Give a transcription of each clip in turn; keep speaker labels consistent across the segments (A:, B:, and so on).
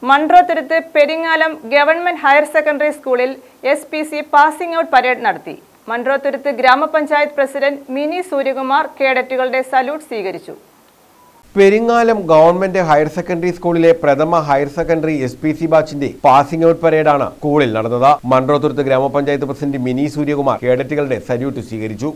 A: Munroturuttu Peringalam government higher secondary സ്കൂളിൽ S P C passing out parade നടത്തി മൺട്രോത്തുരുത്ത് ഗ്രാമപഞ്ചായത്ത് പ്രസിഡന്റ് മിനി സൂര്യകുമാർ കേഡറ്റുകളുടെ സല്യൂട്ട് സ്വീകരിച്ചു
B: പെരിങ്ങാലം ഗവൺമെന്റ് ഹയർ സെക്കൻഡറി സ്കൂളിലെ പ്രഥമ higher secondary S P C ബാച്ചിന്റെ പാസിംഗ് ഔട്ട് പരേഡാണ് സ്കൂളിൽ നടന്നത് മൺട്രോത്തുരുത്ത് ഗ്രാമപഞ്ചായത്ത് പ്രസിഡന്റ് മിനി സൂര്യകുമാർ കേഡറ്റുകളുടെ സല്യൂട്ട് സ്വീകരിച്ചു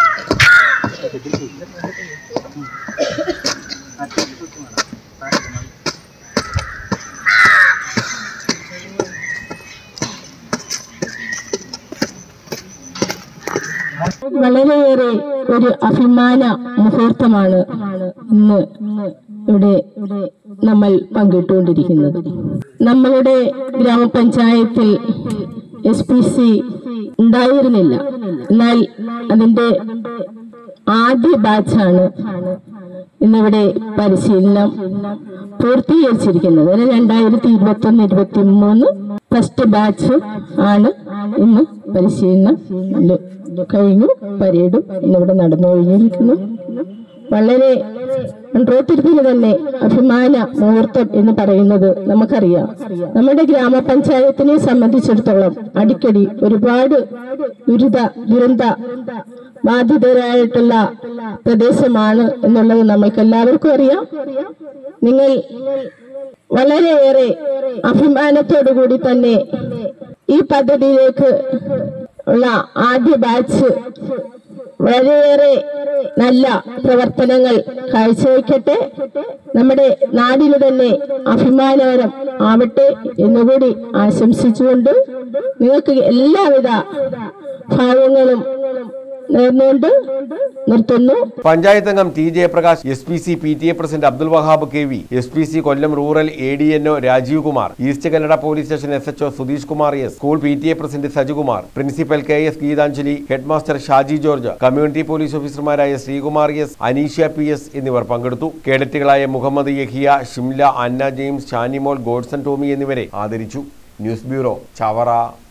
C: വളരെയേറെ ഒരു അഭിമാന മുഹൂർത്തമാണ് ഇന്ന് ഇവിടെ നമ്മൾ പങ്കിട്ടുകൊണ്ടിരിക്കുന്നത് നമ്മളുടെ ഗ്രാമപഞ്ചായത്തിൽ എസ് പി സി ഉണ്ടായിരുന്നില്ല എന്നാൽ അതിന്റെ ആദ്യ ബാച്ചാണ് ഇന്നിവിടെ പരിശീലനം പൂർത്തീകരിച്ചിരിക്കുന്നത് അതിന് രണ്ടായിരത്തി ഇരുപത്തി ഒന്ന് ഇരുപത്തി മൂന്ന് ഫസ്റ്റ് ബാച്ച് ആണ് ഇന്ന് പരിശീലനം ല് കഴിഞ്ഞു പരേഡും ഇന്നിവിടെ നടന്നു കഴിഞ്ഞിരിക്കുന്നു വളരെ റോത്തിരുത്തിന് തന്നെ അഭിമാന മുഹൂർത്തം എന്ന് പറയുന്നത് നമുക്കറിയാം നമ്മുടെ ഗ്രാമപഞ്ചായത്തിനെ സംബന്ധിച്ചിടത്തോളം അടിക്കടി ഒരുപാട് ദുരിത ദുരന്ത ബാധിതരായിട്ടുള്ള പ്രദേശമാണ് എന്നുള്ളത് നമ്മൾക്ക് എല്ലാവർക്കും അറിയാം നിങ്ങൾ വളരെയേറെ അഭിമാനത്തോടു കൂടി തന്നെ ഈ പദ്ധതിയിലേക്ക് ഉള്ള ആദ്യ ബാച്ച് വളരെയേറെ നല്ല പ്രവർത്തനങ്ങൾ കാഴ്ചവെക്കട്ടെ നമ്മുടെ നാടിന് തന്നെ അഭിമാനകരം ആവട്ടെ എന്നുകൂടി ആശംസിച്ചുകൊണ്ട് നിങ്ങൾക്ക് എല്ലാവിധ ഭാവങ്ങളും നേർന്നുകൊണ്ട് നിർത്തുന്നു
B: പഞ്ചായത്ത് അംഗം T Jayaprakash S P C P T A president Abdul Wahab K V S P C Kollam rural A D N O Rajeev Kumar east Kannada police station S H O Sudheesh Kumar S school P T A president Sajikumar principal K S Geethanjali head master Shaji George community police ഓഫീസർമാരായ Sreekumar S Aneeshya P S എന്നിവർ പങ്കെടുത്തു കേഡറ്റുകളായ Muhammad Yahiya Shimla Anna James Shanimol Godson Tomy എന്നിവരെ ആദരിച്ചു news bureau Chavara